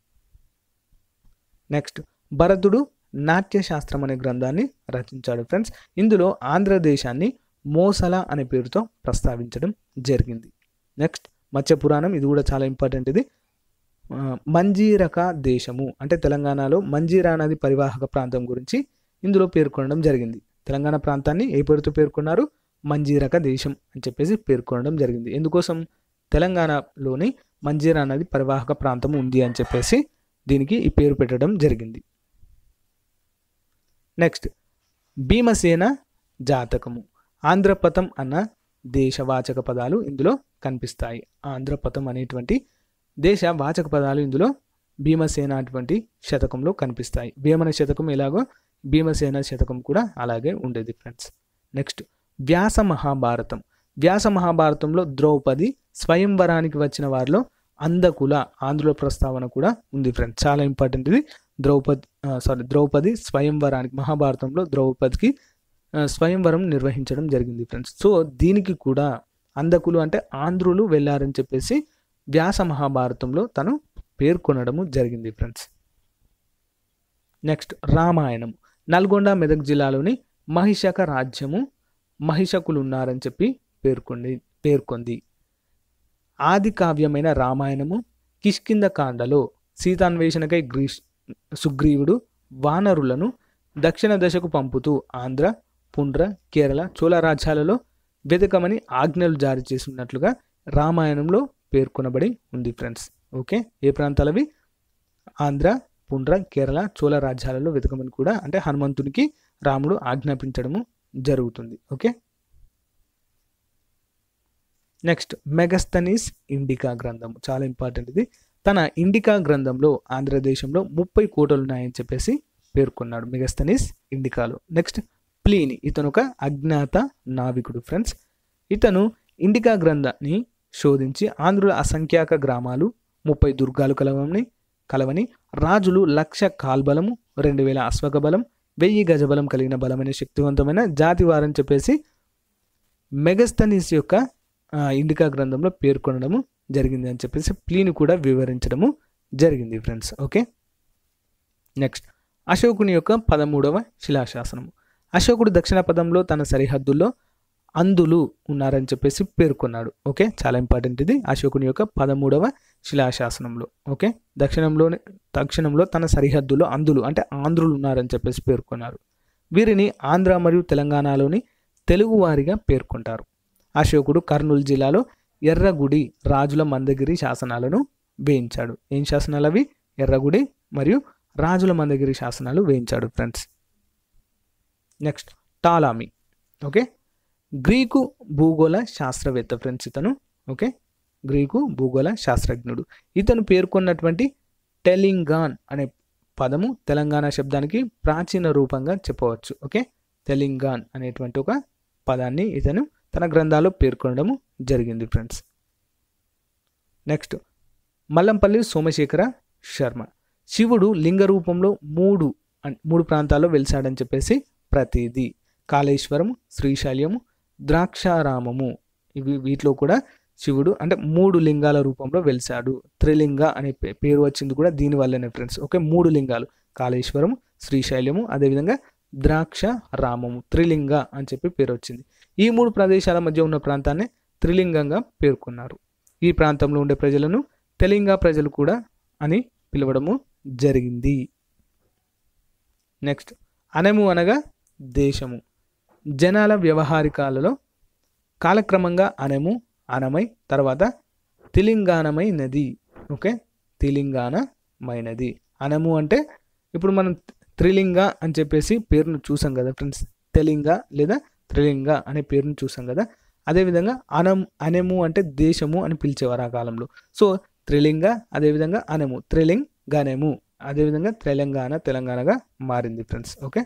నెక్స్ట్ భరతుడు నాట్యశాస్త్రం అనే గ్రంథాన్ని రచించాడు ఫ్రెండ్స్ ఇందులో ఆంధ్రదేశాన్ని మోసల అనే పేరుతో ప్రస్తావించడం జరిగింది నెక్స్ట్ మత్స్య పురాణం ఇది కూడా చాలా ఇంపార్టెంట్ ఇది ఆ, మంజీరక దేశము అంటే తెలంగాణలో మంజీరా నది పరివాహక ప్రాంతం గురించి ఇందులో పేర్కొనడం జరిగింది తెలంగాణ ప్రాంతాన్ని ఏ పేరుతో పేర్కొన్నారు మంజీరక దేశం అని చెప్పేసి పేర్కొనడం జరిగింది ఎందుకోసం తెలంగాణలోని మంజీరా నది పరివాహక ప్రాంతం ఉంది అని చెప్పేసి దీనికి ఈ పేరు పెట్టడం జరిగింది నెక్స్ట్ భీమసేన జాతకము ఆంధ్రపథం అన్న దేశవాచక పదాలు ఇందులో కనిపిస్తాయి ఆంధ్రపథం అనేటువంటి దేశ వాచక పదాలు ఇందులో భీమసేన అటువంటి శతకంలో కనిపిస్తాయి వేమన శతకం ఎలాగో భీమసేన శతకం కూడా అలాగే ఉండేది ఫ్రెండ్స్ నెక్స్ట్ వ్యాస మహాభారతం వ్యాస మహాభారతంలో ద్రౌపది స్వయంవరానికి వచ్చిన వారిలో అందకుల ఆంధ్రుల ప్రస్తావన కూడా ఉంది ఫ్రెండ్స్ చాలా ఇంపార్టెంట్ ఇది ద్రౌపది సారీ ద్రౌపది స్వయంవరానికి మహాభారతంలో ద్రౌపదికి ఆ, స్వయంవరం నిర్వహించడం జరిగింది ఫ్రెండ్స్ సో దీనికి కూడా అందకులు అంటే ఆంధ్రులు వెళ్ళారని చెప్పేసి వ్యాస మహాభారతంలో తను పేర్కొనడము జరిగింది ఫ్రెండ్స్ నెక్స్ట్ రామాయణం నల్గొండ మెదక్ జిల్లాలోని మహిషక రాజ్యము మహిషకులు ఉన్నారని చెప్పి పేర్కొంది పేర్కొంది ఆది కావ్యమైన రామాయణము కిష్కింద కాండలో సీతాన్వేషణకై గ్రీష్ సుగ్రీవుడు వానరులను దక్షిణ దశకు పంపుతూ ఆంధ్ర పుండ్ర కేరళ చోళ రాజ్యాలలో వెతకమని ఆజ్ఞలు జారీ చేసినట్లుగా రామాయణంలో పేర్కొనబడి ఉంది ఫ్రెండ్స్ ఓకే ఏ ప్రాంతాలవి ఆంధ్ర పుండ్ర కేరళ చోళ రాజ్యాలలో వెతకమని కూడా అంటే హనుమంతునికి రాముడు ఆజ్ఞాపించడము జరుగుతుంది ఓకే నెక్స్ట్ మెగస్తనీస్ ఇండికా గ్రంథం చాలా ఇంపార్టెంట్ ఇది తన ఇండికా గ్రంథంలో ఆంధ్రదేశంలో ముప్పై కోటలు ఉన్నాయని చెప్పేసి పేర్కొన్నాడు మెగస్తనీస్ ఇండికాలో నెక్స్ట్ ప్లీని ఇతను ఒక అజ్ఞాత నావికుడు ఫ్రెండ్స్ ఇతను ఇండికా గ్రంథాన్ని శోధించి ఆంధ్రుల అసంఖ్యాక గ్రామాలు ముప్పై దుర్గాలు కలవని కలవని రాజులు లక్ష కాల్బలము రెండు వేల అశ్వక బలం వెయ్యి గజబలం కలిగిన బలమైన శక్తివంతమైన జాతి వారని చెప్పేసి మెగస్తనీస్ యొక్క ఆ, ఇండికా గ్రంథంలో పేర్కొనడము జరిగింది అని చెప్పేసి ప్లీని కూడా వివరించడము జరిగింది ఫ్రెండ్స్ ఓకే నెక్స్ట్ అశోకుని యొక్క పదమూడవ శిలాశాసనము అశోకుడు దక్షిణ పదంలో తన సరిహద్దుల్లో అందులు ఉన్నారని చెప్పేసి పేర్కొన్నాడు ఓకే చాలా ఇంపార్టెంట్ ఇది అశోకుని యొక్క పదమూడవ శిలాశాసనంలో ఓకే దక్షిణంలోని దక్షిణంలో తన సరిహద్దులో అందులు అంటే ఆంధ్రులు ఉన్నారని చెప్పేసి పేర్కొన్నారు వీరిని ఆంధ్ర మరియు తెలంగాణలోని తెలుగువారిగా పేర్కొంటారు అశోకుడు కర్నూలు జిల్లాలో ఎర్రగుడి రాజుల మందగిరి శాసనాలను వేయించాడు ఏం శాసనాలు అవి ఎర్రగుడి మరియు రాజుల మందగిరి శాసనాలు వేయించాడు friends next Ptolemy okay Greek భూగోళ శాస్త్రవేత్త ఫ్రెండ్స్ ఇతను ఓకే గ్రీకు భూగోళ శాస్త్రజ్ఞుడు ఇతను పేర్కొన్నటువంటి టెలింగాన్ అనే పదము తెలంగాణ శబ్దానికి ప్రాచీన రూపంగా చెప్పవచ్చు ఓకే తెలంగాన్ అనేటువంటి ఒక పదాన్ని ఇతను తన గ్రంథాల్లో పేర్కొనడం జరిగింది ఫ్రెండ్స్ నెక్స్ట్ మల్లంపల్లి సోమశేఖర శర్మ శివుడు లింగ రూపంలో మూడు అన్- మూడు ప్రాంతాల్లో వెలిసాడని చెప్పేసి ప్రతిది కాళేశ్వరం శ్రీశైలము ద్రాక్షారామము ఇవి వీటిలో కూడా శివుడు అంటే మూడు లింగాల రూపంలో వెలిసాడు త్రిలింగ అనే పే- పేరు వచ్చింది కూడా దీని వల్లనే ఫ్రెండ్స్ ఓకే మూడు లింగాలు కాళేశ్వరం శ్రీశైలము అదేవిధంగా ద్రాక్ష రామము త్రిలింగ అని చెప్పి పేరు వచ్చింది ఈ మూడు ప్రదేశాల మధ్య ఉన్న ప్రాంతాన్ని త్రిలింగంగా పేర్కొన్నారు ఈ ప్రాంతంలో ఉండే ప్రజలను తెలంగాణ ప్రజలు కూడా అని పిలవడము జరిగింది నెక్స్ట్ అనము అనగా దేశము జనాల వ్యవహారికాలలో కాలక్రమంగా అనము అనమై తర్వాత తెలంగాణమైనది ఓకే తెలంగాణమైనది అనము అంటే ఇప్పుడు మనం త్రిలింగ అని చెప్పేసి పేరును చూసాం కదా ఫ్రెండ్స్ తెలింగ లేదా త్రిలింగ అనే పేరును చూసాం కదా అదేవిధంగా అనం అనెము అంటే దేశము అని పిలిచేవారు ఆ కాలంలో సో త్రిలింగ అదేవిధంగా అనెము త్రిలింగ్ గనెము అదేవిధంగా తెలంగాణ తెలంగాణగా మారింది ఫ్రెండ్స్ ఓకే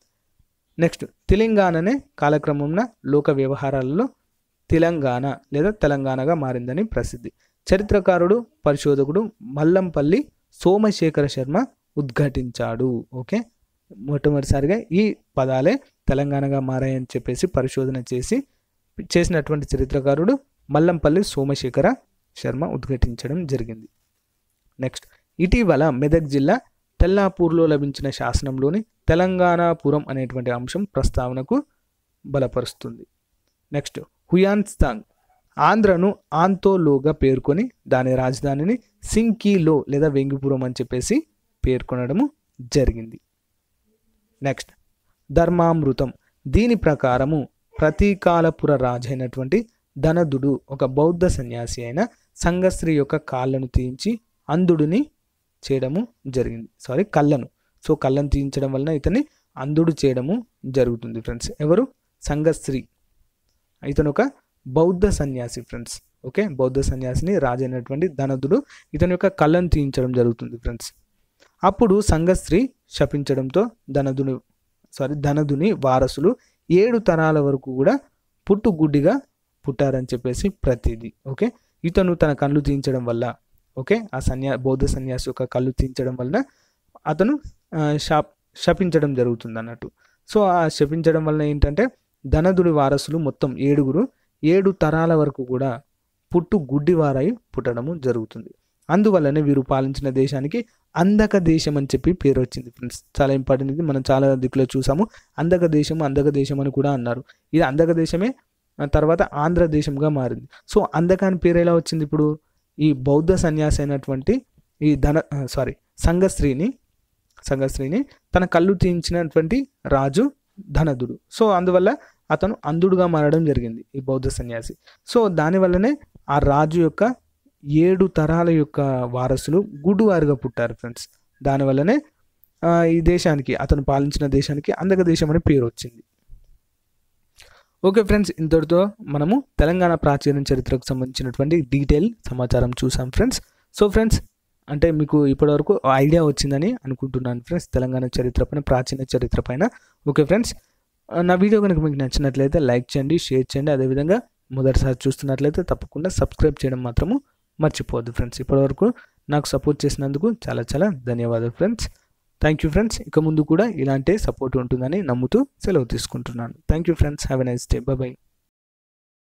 నెక్స్ట్ తెలంగాణనే కాలక్రమంలో లోక వ్యవహారాలలో తెలంగాణ లేదా తెలంగాణగా మారిందని ప్రసిద్ధి చరిత్రకారుడు పరిశోధకుడు మల్లంపల్లి సోమశేఖర శర్మ ఉద్ఘాటించాడు ఓకే మొట్టమొదటిసారిగా ఈ పదాలే తెలంగాణగా మారాయని చెప్పేసి పరిశోధన చేసి చేసినటువంటి చరిత్రకారుడు మల్లంపల్లి సోమశేఖర శర్మ ఉద్ఘాటించడం జరిగింది నెక్స్ట్ ఇటీవల మెదక్ జిల్లా తెల్లాపూర్లో లభించిన శాసనంలోని తెలంగాణపురం అనేటువంటి అంశం ప్రస్తావనకు బలపరుస్తుంది నెక్స్ట్ హుయాన్స్తాంగ్ ఆంధ్రను ఆంతోలోగా పేర్కొని దాని రాజధానిని సింకీలో లేదా వెంగిపురం అని చెప్పేసి పేర్కొనడము జరిగింది నెక్స్ట్ ధర్మామృతం దీని ప్రకారము ప్రతీకాలపుర రాజైనటువంటి ధనదుడు ఒక బౌద్ధ సన్యాసి అయిన సంగశ్రీ యొక్క కాళ్ళను తీయించి అంధుడిని చేయడము జరిగింది సారీ కళ్ళను సో కళ్ళను తీయించడం వలన ఇతన్ని అంధుడు చేయడము జరుగుతుంది ఫ్రెండ్స్ ఎవరు సంగశ్రీ ఇతను ఒక బౌద్ధ సన్యాసి ఫ్రెండ్స్ ఓకే బౌద్ధ సన్యాసిని రాజైనటువంటి ధనదుడు ఇతని యొక్క కళ్ళను తీయించడం జరుగుతుంది ఫ్రెండ్స్ అప్పుడు సంఘస్త్రీ శపించడంతో ధనదుని సారీ ధనదుని వారసులు ఏడు తరాల వరకు కూడా పుట్టుగుడ్డిగా పుట్టారని చెప్పేసి ప్రతిదీ ఓకే ఇతను తన కళ్ళు తీయించడం వల్ల ఓకే ఆ సన్యా బౌద్ధ సన్యాసి యొక్క కళ్ళు తీయించడం వలన అతను ఆ, శాప్ శపించడం జరుగుతుంది అన్నట్టు సో ఆ శపించడం వలన ఏంటంటే ధనదుడి వారసులు మొత్తం ఏడుగురు ఏడు తరాల వరకు కూడా పుట్టు గుడ్డివారై పుట్టడము జరుగుతుంది అందువల్లనే వీరు పాలించిన దేశానికి అందక దేశం అని చెప్పి పేరు వచ్చింది ఫ్రెండ్స్ చాలా ఇంపార్టెంట్ ఇది మనం చాలా దిక్కులో చూసాము అందక దేశం అందక దేశం అని కూడా అన్నారు ఇది అందక దేశమే ఆ తర్వాత ఆంధ్ర దేశంగా మారింది సో అందక అని పేరు ఎలా వచ్చింది ఇప్పుడు ఈ బౌద్ధ సన్యాసి అయినటువంటి ఈ ధన సారీ సంఘస్త్రీని సంఘస్త్రీని తన కళ్ళు తీయించినటువంటి రాజు ధనదుడు సో అందువల్ల అతను అంధుడుగా మారడం జరిగింది ఈ బౌద్ధ సన్యాసి సో దానివల్లనే ఆ రాజు యొక్క ఏడు తరాల యొక్క వారసులు గుడ్డువారుగా పుట్టారు ఫ్రెండ్స్ దానివల్లనే ఆ, ఈ దేశానికి అతను పాలించిన దేశానికి అందక దేశం అనే పేరు వచ్చింది ఓకే ఫ్రెండ్స్ ఇంతటితో మనము తెలంగాణ ప్రాచీన చరిత్రకు సంబంధించినటువంటి డీటెయిల్ సమాచారం చూసాం ఫ్రెండ్స్ సో ఫ్రెండ్స్ అంటే మీకు ఇప్పటివరకు ఐడియా వచ్చిందని అనుకుంటున్నాను ఫ్రెండ్స్ తెలంగాణ చరిత్ర పైన ప్రాచీన చరిత్ర పైన ఓకే ఫ్రెండ్స్ ఆ, నా వీడియో కనుక మీకు నచ్చినట్లయితే లైక్ చేయండి షేర్ చేయండి అదేవిధంగా మొదటిసారి చూస్తున్నట్లయితే తప్పకుండా సబ్స్క్రైబ్ చేయడం మాత్రము మర్చిపోవద్దు ఫ్రెండ్స్ ఇప్పటివరకు నాకు సపోర్ట్ చేసినందుకు చాలా చాలా ధన్యవాదాలు ఫ్రెండ్స్ థ్యాంక్ యూ ఫ్రెండ్స్ ఇక ముందు కూడా ఇలాంటి సపోర్ట్ ఉంటుందని నమ్ముతూ సెలవు తీసుకుంటున్నాను thank you friends have a nice day bye